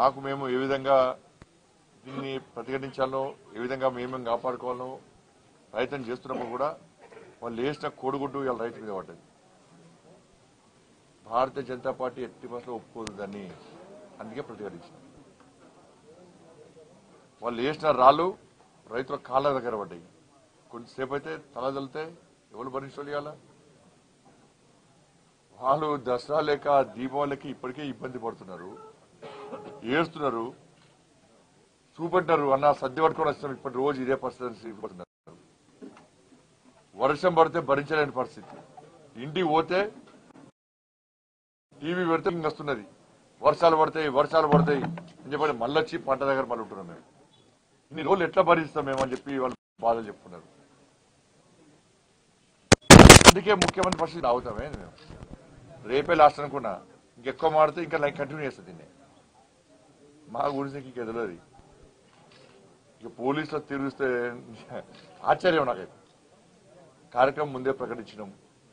మాకు మేము ఏ విధంగా దీన్ని ప్రతిఘటించాలో ఏ విధంగా మేము కాపాడుకోవాలో ప్రయత్నం చేస్తున్నప్పుడు కూడా వాళ్ళు వేసిన కోడిగుడ్డు ఇవాళ రైతు మీద పడ్డది భారతీయ జనతా పార్టీ ఎట్టి బస్సులో ఒప్పుకోదు దాన్ని అందుకే ప్రతిఘటించింది వాళ్ళు వేసిన రాళ్ళు రైతుల కాళ్ళ దగ్గర పడ్డాయి కొంచెంసేపు అయితే తల తలితే ఎవరు భరించాలి ఇవాళ వాళ్ళు దసరా లేక దీపావళికి ఇప్పటికే ఇబ్బంది పడుతున్నారు ఏడుస్తున్నారు చూపెట్టారు అన్న సర్ది పట్టుకొని వస్తున్నారు ఇప్పటి రోజు ఇదే పరిస్థితి పడుతున్నారు వర్షం పడితే భరించలేని పరిస్థితి ఇంటికి పోతే టీవీ పెడితే ఇంక వస్తున్నది వర్షాలు పడతాయి వర్షాలు పడతాయి అని చెప్పి మళ్ళీ వచ్చి పంట దగ్గర మళ్ళీ ఉంటున్నాం మేము ఇన్ని రోజులు ఎట్లా భరిస్తాం మేము అని చెప్పి వాళ్ళు బాధలు చెప్పుకున్నారు అందుకే ముఖ్యమంత్రి పరిస్థితి అవుతామే మేము రేపే లాస్ట్ అనుకున్నా ఇంకెక్కువ మాడితే ఇంకా లైక్ కంటిన్యూ చేస్తుంది దీన్ని మా గురించి ఇంక ఎదలది ఇక పోలీసులు తిరిగిస్తే ఆశ్చర్యం నాకైతే కార్యక్రమం ముందే ప్రకటించినాం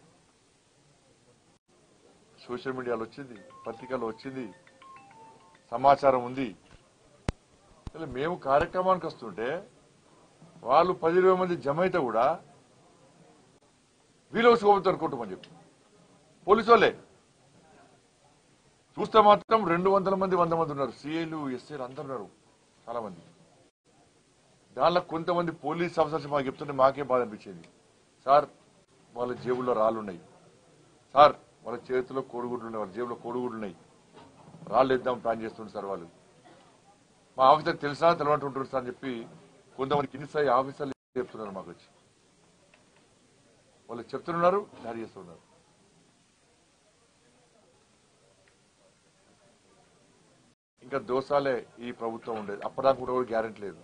సోషల్ మీడియాలో వచ్చింది పత్రికల్లో వచ్చింది సమాచారం ఉంది అసలు మేము కార్యక్రమానికి వస్తుంటే వాళ్ళు పది ఇరవై మంది జమ అయితే కూడా వీళ్ళు వచ్చి అనుకుంటామని చెప్పి పోలీసు వాళ్ళే చూస్తే మాత్రం రెండు వందల మంది వంద మంది ఉన్నారు సిఐలు ఎస్ఐలు అందరు ఉన్నారు చాలా మంది దానిలో కొంతమంది పోలీస్ ఆఫీసర్స్ మాకు చెప్తుంటే మాకే బాధ అనిపించేది సార్ వాళ్ళ జేబుల్లో రాళ్ళు ఉన్నాయి సార్ వాళ్ళ చేతిలో కోడిగుడ్లు ఉన్నాయి వాళ్ళ జేబులో కోడిగుడ్లు ఉన్నాయి రాళ్ళు ఇద్దాం ప్లాన్ చేస్తుంటారు సార్ వాళ్ళు మా ఆఫీసర్ తెలిసినా తెలవంటు ఉంటారు సార్ అని చెప్పి కొంతమంది కింది స్థాయి ఆఫీసర్లు చెప్తున్నారు మాకు వచ్చి వాళ్ళు చెప్తున్నారు దాడి చేస్తున్నారు ఇంకా దోసాలే ఈ ప్రభుత్వం ఉండేది అప్పటిదాకా కూడా గ్యారెంటీ లేదు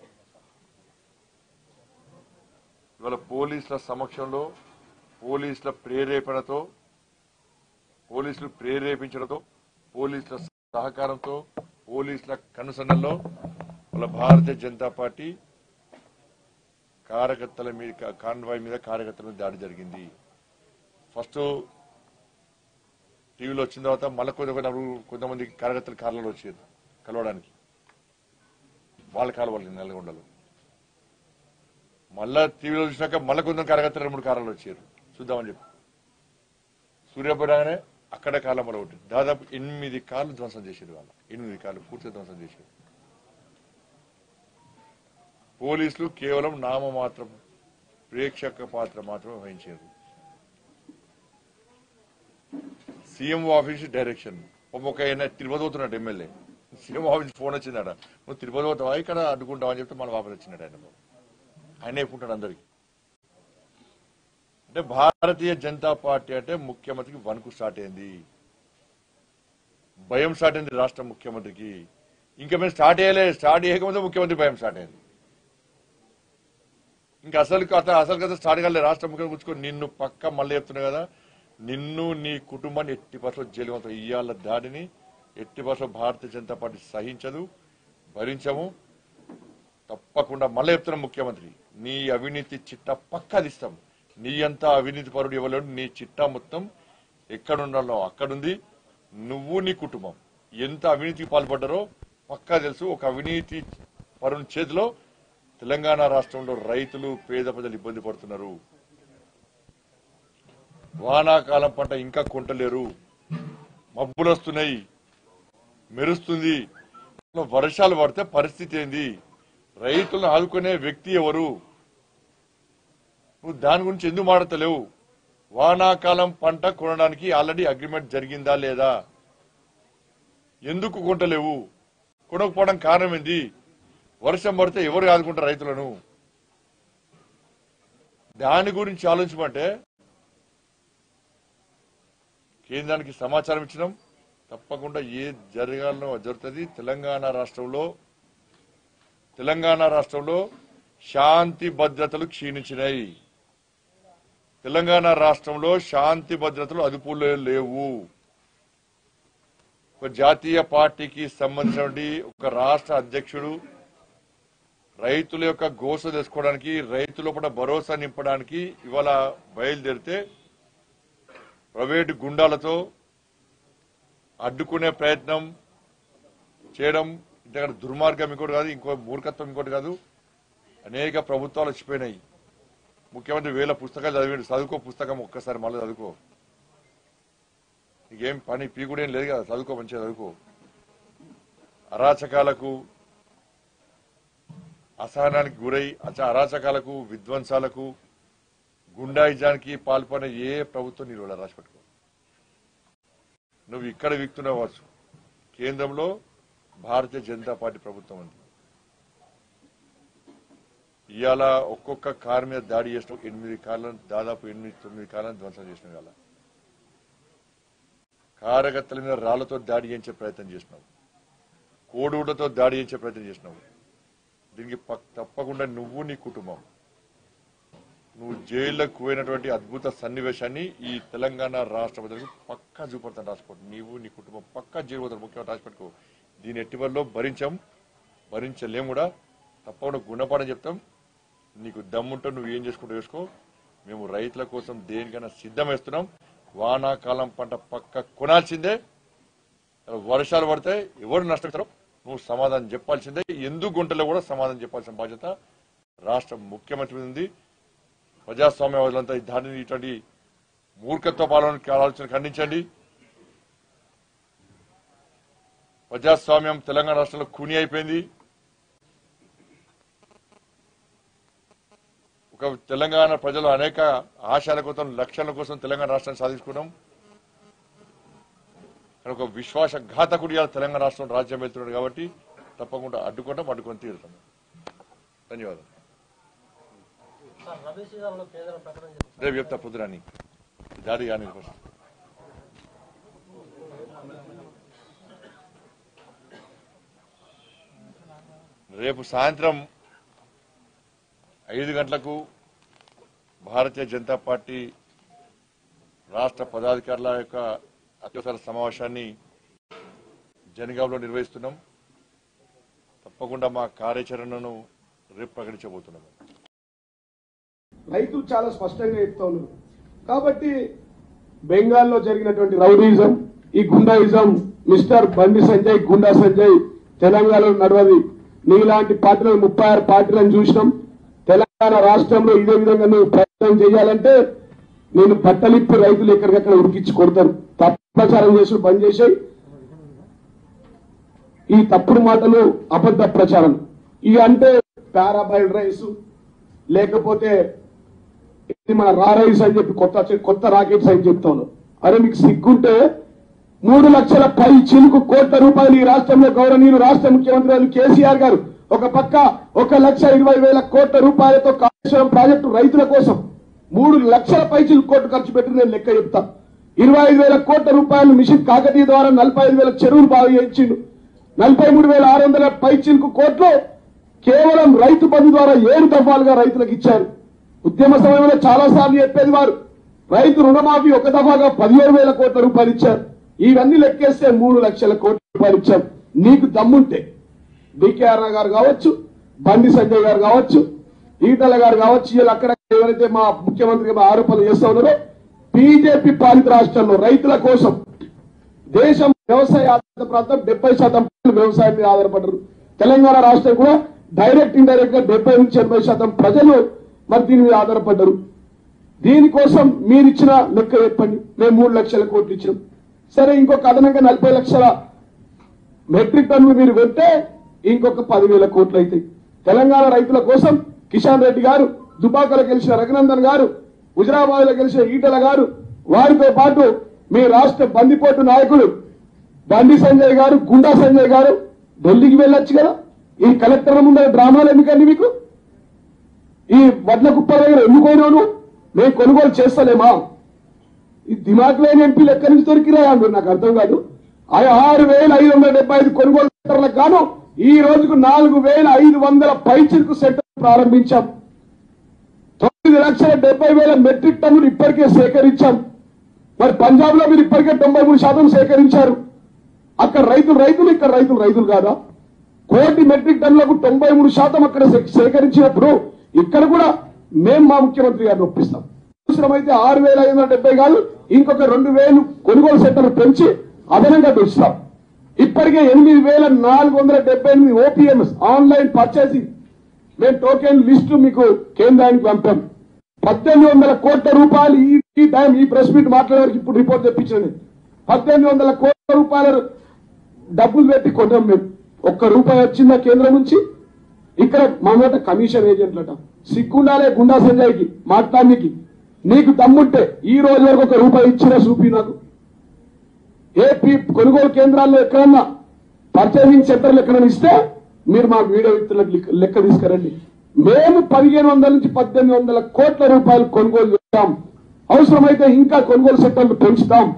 ఇవాళ పోలీసుల సమక్షంలో పోలీసుల ప్రేరేపణతో పోలీసులు ప్రేరేపించడంతో పోలీసుల సహకారంతో పోలీసుల కనుసన్నల్లో వాళ్ళ భారతీయ జనతా పార్టీ కార్యకర్తల మీద కాన్వాయ్ మీద కార్యకర్తల మీద దాడి జరిగింది ఫస్ట్ టీవీలో వచ్చిన తర్వాత మళ్ళీ కొంత కొంతమంది కార్యకర్తలు కార్లలో వచ్చారు కలవడానికి వాళ్ళ కాలు వాళ్ళు నల్గొండలో మళ్ళా టీవీలో చూసినాక మళ్ళీ కొంత కార్యకర్తలు రెండు మూడు కారాలు వచ్చారు చూద్దామని చెప్పి సూర్యాపేటగానే అక్కడ కాలం మళ్ళీ ఒకటి దాదాపు ఎనిమిది కార్లు ధ్వంసం చేశారు వాళ్ళ ఎనిమిది కార్లు పూర్తిగా ధ్వంసం చేశారు పోలీసులు కేవలం నామమాత్రం ప్రేక్షక పాత్ర మాత్రమే వహించారు సీఎం ఆఫీస్ డైరెక్షన్ ఒక ఆయన తిరుపతి పోతున్నాడు ఎమ్మెల్యే సీఎం ఆఫీస్ ఫోన్ వచ్చిందట నువ్వు తిరుపతి పోతావా ఇక్కడ అడ్డుకుంటావా అని చెప్తే మన వాపస్ వచ్చినాడు ఆయన ఆయన చెప్పుకుంటాడు అందరికి అంటే భారతీయ జనతా పార్టీ అంటే ముఖ్యమంత్రికి వణుకు స్టార్ట్ అయింది భయం స్టార్ట్ అయింది రాష్ట్ర ముఖ్యమంత్రికి ఇంకా మేము స్టార్ట్ చేయలే స్టార్ట్ చేయకముందే ముఖ్యమంత్రి భయం స్టార్ట్ అయింది ఇంకా అసలు కథ అసలు కథ స్టార్ట్ కాలే రాష్ట్ర ముఖ్యమంత్రి కూర్చుకొని నిన్ను పక్క మళ్ళీ చెప్తున్నా కదా నిన్ను నీ కుటుంబాన్ని ఎట్టి పర్సెంట్ జైలు పంపుతాం ఇవాళ దాడిని ఎట్టి పర్సెంట్ భారతీయ జనతా పార్టీ సహించదు భరించము తప్పకుండా మళ్ళీ చెప్తున్నాం ముఖ్యమంత్రి నీ అవినీతి చిట్టా పక్కదిస్తాం నీ అంత అవినీతి పరుడు ఇవ్వలేడు నీ చిట్టా మొత్తం ఎక్కడుండాలో అక్కడుంది నువ్వు నీ కుటుంబం ఎంత అవినీతికి పాల్పడ్డారో పక్కా తెలుసు ఒక అవినీతి పరుని చేతిలో తెలంగాణ రాష్ట్రంలో రైతులు పేద ప్రజలు ఇబ్బంది పడుతున్నారు వానాకాలం పంట ఇంకా కొంటలేరు మబ్బులు వస్తున్నాయి మెరుస్తుంది వర్షాలు పడితే పరిస్థితి ఏంది రైతులను ఆదుకునే వ్యక్తి ఎవరు నువ్వు దాని గురించి ఎందుకు మాడతలేవు వానాకాలం పంట కొనడానికి ఆల్రెడీ అగ్రిమెంట్ జరిగిందా లేదా ఎందుకు కొంటలేవు కొనకపోవడం కారణం ఏంది వర్షం పడితే ఎవరు ఆదుకుంటారు రైతులను దాని గురించి ఆలోచించమంటే కేంద్రానికి సమాచారం ఇచ్చినాం తప్పకుండా ఏ జరగాలనో జరుగుతుంది తెలంగాణ రాష్ట్రంలో తెలంగాణ రాష్ట్రంలో శాంతి భద్రతలు క్షీణించినాయి తెలంగాణ రాష్ట్రంలో శాంతి భద్రతలు అదుపులో లేవు ఒక జాతీయ పార్టీకి సంబంధించినటువంటి ఒక రాష్ట్ర అధ్యక్షుడు రైతుల యొక్క గోస తెలుసుకోవడానికి రైతుల పట్ల భరోసా నింపడానికి ఇవాళ బయలుదేరితే ప్రైవేటు గుండాలతో అడ్డుకునే ప్రయత్నం చేయడం ఇంతకంటే దుర్మార్గం ఇంకోటి కాదు ఇంకో మూర్ఖత్వం ఇంకోటి కాదు అనేక ప్రభుత్వాలు వచ్చిపోయినాయి ముఖ్యమంత్రి వేల పుస్తకాలు చదివాడు చదువుకో పుస్తకం ఒక్కసారి మళ్ళీ చదువుకో నీకేం పని పీకుడేం లేదు కదా చదువుకో మంచిగా చదువుకో అరాచకాలకు అసహనానికి గురై అచ- అరాచకాలకు విధ్వంసాలకు గుండాయిజానికి పాల్పడిన ఏ ప్రభుత్వం నీరు రాసి పెట్టుకో నువ్వు ఇక్కడ విక్తున్నావు వచ్చు కేంద్రంలో భారతీయ జనతా పార్టీ ప్రభుత్వం ఉంది ఇవాళ ఒక్కొక్క కారు మీద దాడి చేసిన ఎనిమిది కార్లను దాదాపు ఎనిమిది తొమ్మిది కార్లను ధ్వంసం చేసిన ఇవాళ కార్యకర్తల మీద రాళ్లతో దాడి చేయించే ప్రయత్నం చేసినావు కోడుగుడ్లతో దాడి చేయించే ప్రయత్నం చేసినావు దీనికి పక్- తప్పకుండా నువ్వు నీ కుటుంబం నువ్వు జైల్లోకి పోయినటువంటి అద్భుత సన్నివేశాన్ని ఈ తెలంగాణ రాష్ట్ర ప్రజలకు పక్కా చూపడతాను రాసిపెట్టు నీవు నీ కుటుంబం పక్కా జైలు పోతారు ముఖ్యమంత్రి రాసిపెట్టుకో దీని ఎట్టి వల్ల భరించాం భరించలేం కూడా తప్పకుండా గుణపాఠం చెప్తాం నీకు దమ్ముంటే నువ్వు ఏం చేసుకుంటూ వేసుకో మేము రైతుల కోసం దేనికైనా సిద్ధం వేస్తున్నాం వానాకాలం పంట పక్క కొనాల్సిందే వర్షాలు పడితే ఎవరు నష్టపోతారో నువ్వు సమాధానం చెప్పాల్సిందే ఎందుకు గుంటలో కూడా సమాధానం చెప్పాల్సిన బాధ్యత రాష్ట్ర ముఖ్యమంత్రి మీద ఉంది ప్రజాస్వామ్యవాదులంతా ఈ దాడిని ఇటువంటి మూర్ఖత్వ పాలన ఆలోచన ఖండించండి ప్రజాస్వామ్యం తెలంగాణ రాష్ట్రంలో కూని అయిపోయింది ఒక తెలంగాణ ప్రజలు అనేక ఆశల కోసం లక్ష్యాల కోసం తెలంగాణ రాష్ట్రాన్ని సాధించుకున్నాం కానీ ఒక విశ్వాసఘాతకుడి ఇవాళ తెలంగాణ రాష్ట్రం రాజ్యం వెళ్తున్నాడు కాబట్టి తప్పకుండా అడ్డుకుంటాం అడ్డుకొని తీరుతాం ధన్యవాదాలు సార్ రబీ సీజన్లో కేంద్రం ప్రకటన చేసింది రేపు చెప్తా పొద్దురాని దాడి కానీ ఫస్ట్ రేపు సాయంత్రం ఐదు గంటలకు భారతీయ జనతా పార్టీ రాష్ట్ర పదాధికారుల యొక్క అత్యవసర సమావేశాన్ని జనగాంలో నిర్వహిస్తున్నాం తప్పకుండా మా కార్యాచరణను రేపు ప్రకటించబోతున్నాం రైతులు చాలా స్పష్టంగా చెప్తా ఉన్నారు కాబట్టి బెంగాల్లో జరిగినటువంటి రౌడీజం ఈ గుండాయిజం మిస్టర్ బండి సంజయ్ గుండా సంజయ్ తెలంగాణలో నడవది నీలాంటి పార్టీలను ముప్పై ఆరు పార్టీలను చూసినాం తెలంగాణ రాష్ట్రంలో ఇదే విధంగా నువ్వు ప్రయత్నం చేయాలంటే నేను బట్టలిప్పి రైతులు ఎక్కడికక్కడ ఉరికించి కొడతాను తప్పు ప్రచారం చేసి బంద్ చేసాయి ఈ తప్పుడు మాటలు అబద్ధ ప్రచారం ఇవి అంటే పారాబాయిల్ రైస్ లేకపోతే ఇది మన రా రైస్ అని చెప్పి కొత్త కొత్త రాకెట్స్ అని చెప్తాను అరే మీకు సిగ్గుంటే మూడు లక్షల పై చిలుకు కోట్ల రూపాయలు ఈ రాష్ట్రంలో గౌరవనీయులు రాష్ట్ర ముఖ్యమంత్రి గారు కేసీఆర్ గారు ఒక పక్క ఒక లక్ష ఇరవై వేల కోట్ల రూపాయలతో కాళేశ్వరం ప్రాజెక్టు రైతుల కోసం మూడు లక్షల పై చిలుకు కోట్లు ఖర్చు పెట్టి నేను లెక్క చెప్తా ఇరవై ఐదు వేల కోట్ల రూపాయలు మిషన్ కాకతీయ ద్వారా నలభై ఐదు వేల చెరువులు బాగు చేయించిండు నలభై మూడు వేల ఆరు వందల పై చిలుకు కోట్లు కేవలం రైతు బంధు ద్వారా ఏడు దఫాలుగా రైతులకు ఇచ్చారు ఉద్యమ సమయంలో చాలా సార్లు చెప్పేది వారు రైతు రుణమాఫీ ఒక దఫాగా పదిహేడు వేల కోట్ల రూపాయలు ఇచ్చారు ఇవన్నీ లెక్కేస్తే మూడు లక్షల కోట్ల రూపాయలు ఇచ్చారు నీకు దమ్ముంటే డికేఆర్ గారు కావచ్చు బండి సంజయ్ గారు కావచ్చు ఈటల గారు కావచ్చు వీళ్ళు అక్కడ ఎవరైతే మా ముఖ్యమంత్రి గారు ఆరోపణలు చేస్తా ఉన్నారో బీజేపీ పాలిత రాష్ట్రంలో రైతుల కోసం దేశం వ్యవసాయ ఆధారిత ప్రాంతం డెబ్బై శాతం ప్రజలు వ్యవసాయం మీద ఆధారపడరు తెలంగాణ రాష్ట్రం కూడా డైరెక్ట్ ఇండైరెక్ట్ గా డెబ్బై నుంచి ఎనభై శాతం ప్రజలు మరి దీని మీద ఆధారపడ్డారు దీనికోసం మీరు ఇచ్చిన లెక్క చెప్పండి మేము మూడు లక్షల కోట్లు ఇచ్చినాం సరే ఇంకొక అదనంగా నలభై లక్షల మెట్రిక్ టన్నులు మీరు పెడితే ఇంకొక పదివేల కోట్లు అవుతాయి తెలంగాణ రైతుల కోసం కిషన్ రెడ్డి గారు దుబాకలో గెలిచిన రఘునందన్ గారు హుజరాబాద్ లో గెలిచిన ఈటల గారు వారితో పాటు మీ రాష్ట్ర బందిపోటు నాయకుడు బండి సంజయ్ గారు గుండా సంజయ్ గారు ఢిల్లీకి వెళ్ళొచ్చు కదా ఈ కలెక్టర్ ముందర డ్రామాలు ఎందుకండి మీకు ఈ వడ్ల కుప్ప దగ్గర ఎన్నుకోయినాను మేము కొనుగోలు చేస్తలేమా ఈ దిమాగ్ లేని ఎంపీలు ఎక్కడి నుంచి దొరికిరా అంటారు నాకు అర్థం కాదు ఆ ఆరు వేల ఐదు వందల డెబ్బై ఐదు కొనుగోలు సెంటర్లకు గాను ఈ రోజుకు నాలుగు వేల ఐదు వందల పైచిలకు సెంటర్ ప్రారంభించాం తొమ్మిది లక్షల డెబ్బై వేల మెట్రిక్ టన్నులు ఇప్పటికే సేకరించాం మరి పంజాబ్ లో మీరు ఇప్పటికే తొంభై మూడు శాతం సేకరించారు అక్కడ రైతులు రైతులు ఇక్కడ రైతులు రైతులు కాదా కోటి మెట్రిక్ టన్నులకు తొంభై మూడు శాతం అక్కడ సే- సేకరించినప్పుడు ఇక్కడ కూడా మేము మా ముఖ్యమంత్రి గారిని ఒప్పిస్తాం అవసరమైతే ఆరు వేల ఐదు వందల డెబ్బై కాదు ఇంకొక రెండు వేలు కొనుగోలు సెంటర్ పెంచి అదనంగా పెంచుతాం ఇప్పటికే ఎనిమిది వేల నాలుగు వందల డెబ్బై ఎనిమిది ఓపీఎంఎస్ ఆన్లైన్ పర్చేసింగ్ మేము టోకెన్ లిస్టు మీకు కేంద్రానికి పంపాం పద్దెనిమిది వందల కోట్ల రూపాయలు ఈ ఈ టైం ఈ ప్రెస్ మీట్ మాట్లాడేవారికి ఇప్పుడు రిపోర్ట్ తెప్పించండి పద్దెనిమిది వందల కోట్ల రూపాయల డబ్బులు పెట్టి కొన్నాం మేము ఒక్క రూపాయి వచ్చిందా కేంద్రం నుంచి ఇక్కడ మా మాట కమిషన్ ఏజెంట్లట సిగ్గుండాలే గుండా సంజయ్కి మాట్లాడడానికి నీకు దమ్ముంటే ఈ రోజు వరకు ఒక రూపాయి ఇచ్చినా చూపి నాకు ఏపీ కొనుగోలు కేంద్రాల్లో ఎక్కడన్నా పర్చేసింగ్ సెంటర్లు ఎక్కడన్నా ఇస్తే మీరు మా వీడియో వ్యక్తులకు లెక్క- లెక్క తీసుకురండి మేము పదిహేను వందల నుంచి పద్దెనిమిది వందల కోట్ల రూపాయలు కొనుగోలు చేస్తాం అవసరమైతే ఇంకా కొనుగోలు సెంటర్లు పెంచుతాం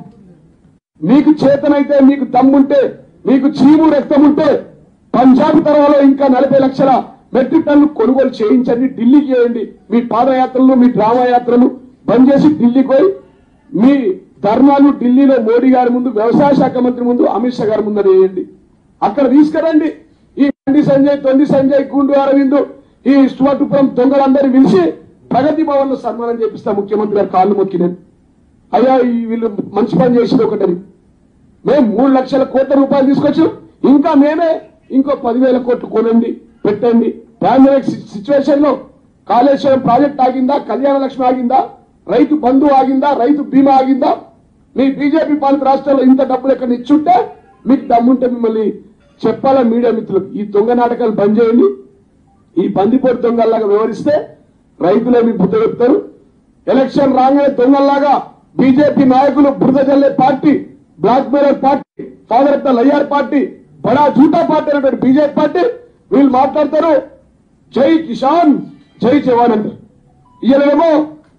మీకు చేతనైతే మీకు దమ్ముంటే మీకు చీము రక్తం ఉంటే పంజాబ్ తరహాలో ఇంకా నలభై లక్షల మెట్రిక్ టన్ను కొనుగోలు చేయించండి ఢిల్లీకి చేయండి మీ పాదయాత్రలు మీ డ్రామా యాత్రలు బంద్ చేసి ఢిల్లీకి పోయి మీ ధర్నాలు ఢిల్లీలో మోడీ గారి ముందు వ్యవసాయ శాఖ మంత్రి ముందు అమిత్ షా గారి ముందు వేయండి అక్కడ తీసుకురండి ఈ బండి సంజయ్ తొండి సంజయ్ గుండు అరవింద్ ఈ స్టువర్టుపురం దొంగలందరినీ పిలిచి ప్రగతి భవన్ లో సన్మానం చేపిస్తా ముఖ్యమంత్రి గారు కాళ్ళు మొక్కి నేను అయ్యా ఈ వీళ్ళు మంచి పని చేసింది ఒకటని మేము మూడు లక్షల కోట్ల రూపాయలు తీసుకొచ్చు ఇంకా మేమే ఇంకో పదివేల కోట్లు కొనండి పెట్టండి పాండమిక్ సిచ్యువేషన్ లో కాళేశ్వరం ప్రాజెక్ట్ ఆగిందా కళ్యాణ లక్ష్మి ఆగిందా రైతు బంధు ఆగిందా రైతు బీమా ఆగిందా మీ బీజేపీ పాలిత రాష్ట్రాల్లో ఇంత డబ్బులు ఎక్కడ ఇచ్చుంటే మీకు దమ్ముంటే మిమ్మల్ని చెప్పాలా మీడియా మిత్రులకు ఈ దొంగ నాటకాలు బంద్ చేయండి ఈ బందిపోటు దొంగల్లాగా వివరిస్తే రైతులే మీ బుద్ధ చెప్తారు ఎలక్షన్ రాగానే దొంగల్లాగా బీజేపీ నాయకులు బురద జల్లే party black mailer party father of the liar party బడా జూటా పార్టీ అనేటువంటి బీజేపీ పార్టీ వీళ్ళు మాట్లాడతారు జై కిసాన్ జై జవాన్ అంటారు ఇయ్యలేమో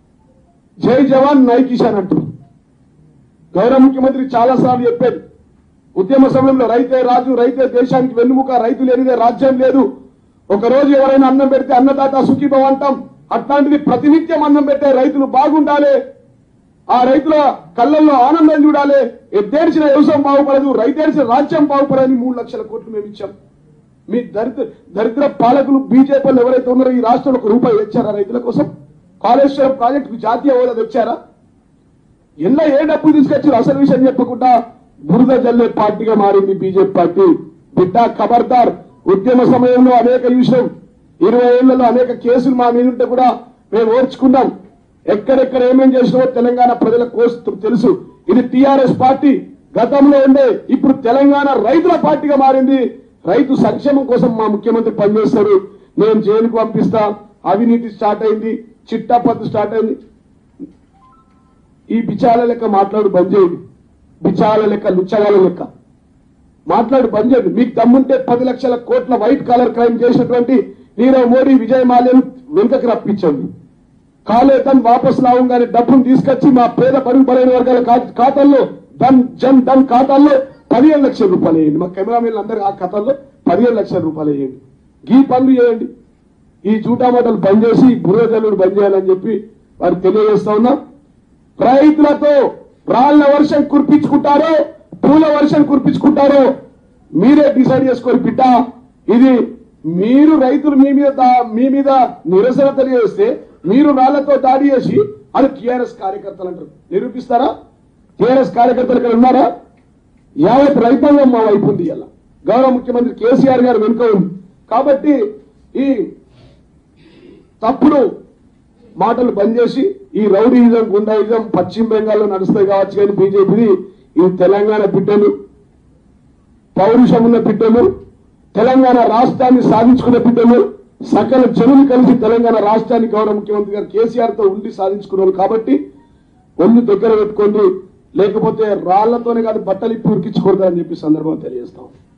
జై జవాన్ నై కిసాన్ అంటారు గౌరవ ముఖ్యమంత్రి చాలా సార్లు చెప్పారు ఉద్యమ సమయంలో రైతే రాజు రైతే దేశానికి వెన్నుముక రైతు లేనిదే రాజ్యం లేదు ఒక రోజు ఎవరైనా అన్నం పెడితే అన్నదాత సుఖీభవ అంటాం అట్లాంటిది ప్రతినిత్యం అన్నం పెట్టే రైతులు బాగుండాలి ఆ రైతుల కళ్ళల్లో ఆనందం చూడాలి ఎద్దేడిచిన వ్యవసాయం బాగుపడదు రైతేడిచిన రాజ్యం బాగుపడని మూడు లక్షల కోట్లు మేము ఇచ్చాం మీ దరిద్ర దరిద్ర పాలకులు బీజేపీ ఎవరైతే ఉన్నారో ఈ రాష్ట్రంలో ఒక రూపాయి తెచ్చారా రైతుల కోసం కాళేశ్వరం ప్రాజెక్టుకు జాతీయ హోదా తెచ్చారా ఎన్న ఏ డబ్బు తీసుకొచ్చారు అసలు విషయం చెప్పకుండా బురద జల్లే పార్టీగా మారింది బీజేపీ పార్టీ బిడ్డ ఖబర్దార్ ఉద్యమ సమయంలో అనేక విషయం ఇరవై ఏళ్లలో అనేక కేసులు మా మీద ఉంటే కూడా మేము ఓర్చుకున్నాం ఎక్కడెక్కడ ఏమేం చేసినామో తెలంగాణ ప్రజల కోసం తెలుసు ఇది టిఆర్ఎస్ పార్టీ గతంలో ఉండే ఇప్పుడు తెలంగాణ రైతుల పార్టీగా మారింది రైతు సంక్షేమం కోసం మా ముఖ్యమంత్రి పనిచేస్తారు నేను జైలుకు పంపిస్తా అవినీతి స్టార్ట్ అయింది చిట్టా పద్దు స్టార్ట్ అయింది ఈ బిచాల లెక్క మాట్లాడు బంద్ చేయండి బిచాల లెక్క లుచ్చగాల లెక్క మాట్లాడు బంద్ చేయండి మీకు దమ్ముంటే పది లక్షల కోట్ల వైట్ కాలర్ క్రైమ్ చేసినటువంటి నీరవ్ మోడీ విజయ్ మాల్యను వెనుకకి రప్పించండి కాలేతన్ వాపస్ లావంగానే డబ్బును తీసుకొచ్చి మా పేద పరుగు బలైన వర్గాల ఖా- ఖాతాల్లో ధన్ జన్ ధన్ ఖాతాల్లో పదిహేను లక్షల రూపాయలు వేయండి మా కెమెరామెన్లు అందరు ఆ ఖాతాల్లో పదిహేను లక్షల రూపాయలు వేయండి ఈ పనులు చేయండి ఈ జూటా మాటలు బంద్ చేసి బురద జల్లుడు బంద్ చేయాలని చెప్పి వారు తెలియజేస్తా ఉన్నాం రైతులతో రాళ్ల వర్షం కురిపించుకుంటారో పూల వర్షం కురిపించుకుంటారో మీరే డిసైడ్ చేసుకోరు బిడ్డ ఇది మీరు రైతులు మీ మీద దా- మీ మీద నిరసన తెలియజేస్తే మీరు రాళ్లతో దాడి చేసి అది టిఆర్ఎస్ కార్యకర్తలు అంటారు నిరూపిస్తారా టిఆర్ఎస్ కార్యకర్తలు ఇక్కడ ఉన్నారా యావత్ రైతాంగం మా వైపు ఉంది ఇలా గౌరవ ముఖ్యమంత్రి కేసీఆర్ గారు వెనుక ఉంది కాబట్టి ఈ తప్పుడు మాటలు బంద్ చేసి ఈ రౌడీయిజం గుండాయిజం పశ్చిమ బెంగాల్లో నడుస్తాయి కావచ్చు కానీ బీజేపీది ఈ తెలంగాణ బిడ్డలు పౌరుషం ఉన్న బిడ్డలు తెలంగాణ రాష్ట్రాన్ని సాధించుకున్న బిడ్డలు సకల జనులు కలిసి తెలంగాణ రాష్ట్రాన్ని గౌరవ ముఖ్యమంత్రి గారు కేసీఆర్ తో ఉండి సాధించుకున్నారు కాబట్టి ఒళ్ళు దగ్గర పెట్టుకోండి లేకపోతే రాళ్లతోనే కాదు బట్టలు ఇప్పి ఉరికించకూడదని చెప్పి సందర్భం తెలియజేస్తాం